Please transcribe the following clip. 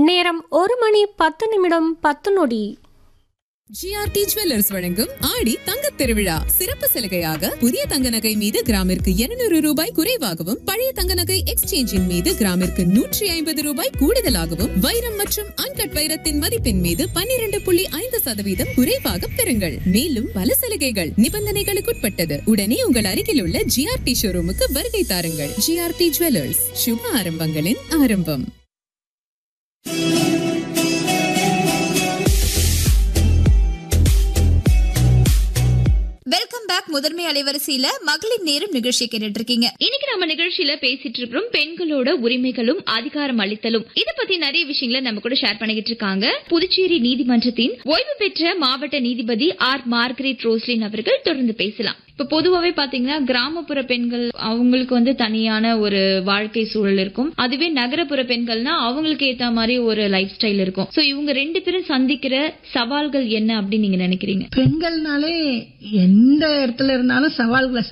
நேரம் ஒரு மணி பத்து நிமிடம் பத்து நொடி ஜிஆர்டி ஜுவல்லர்ஸ் வழங்கும் ஆடி தங்க திருவிழா சிறப்பு சலுகையாக புதிய தங்க நகை மீது கிராமிற்கு 200 ரூபாய் குறைவாகவும் பழைய தங்க நகை எக்ஸ்சேஞ்சின் மீது கிராமிற்கு நூற்றி ஐம்பது ரூபாய் கூடுதலாகவும் வைரம் மற்றும் அன்கட் வைரத்தின் மதிப்பின் மீது 12.5% புள்ளி ஐந்து சதவீதம் குறைவாக பெறுங்கள் மேலும் பல சலுகைகள் நிபந்தனைகளுக்குட்பட்டது உடனே உங்கள் அருகில் உள்ள ஜிஆர்டி ஷோரூமுக்கு வருகை தாருங்கள் ஜிஆர்டி ஜுவல்லர்ஸ் சுப ஆரம்பங்களின் ஆரம்பம் வெல்கம் பேக் முதன்மை அலைவரிசையில மகளிர் நேரம் நிகழ்ச்சி கேட்டுட்டு இருக்கீங்க இன்னைக்கு நம்ம நிகழ்ச்சியில பேசிட்டு இருக்கிறோம் பெண்களோட உரிமைகளும் அதிகாரம் அளித்தலும் இத பத்தி நிறைய விஷயங்களை நம்ம கூட ஷேர் பண்ணிக்கிட்டு இருக்காங்க புதுச்சேரி நீதிமன்றத்தின் ஓய்வு பெற்ற மாவட்ட நீதிபதி ஆர் மார்கரெட் ரோஸ்லின் அவர்கள் தொடர்ந்து பேசலாம் இப்ப பொதுவாவே பாத்தீங்கன்னா கிராமப்புற பெண்கள் அவங்களுக்கு வந்து தனியான ஒரு வாழ்க்கை சூழல் இருக்கும் அதுவே நகரப்புற பெண்கள்னா அவங்களுக்கு ஏத்த மாதிரி ஒரு லைஃப் ஸ்டைல் இருக்கும் சோ இவங்க ரெண்டு பேரும் சந்திக்கிற சவால்கள் என்ன அப்படின்னு நீங்க நினைக்கிறீங்க பெண்கள்னாலே எந்த இடத்துல இருந்தாலும் சவால்களை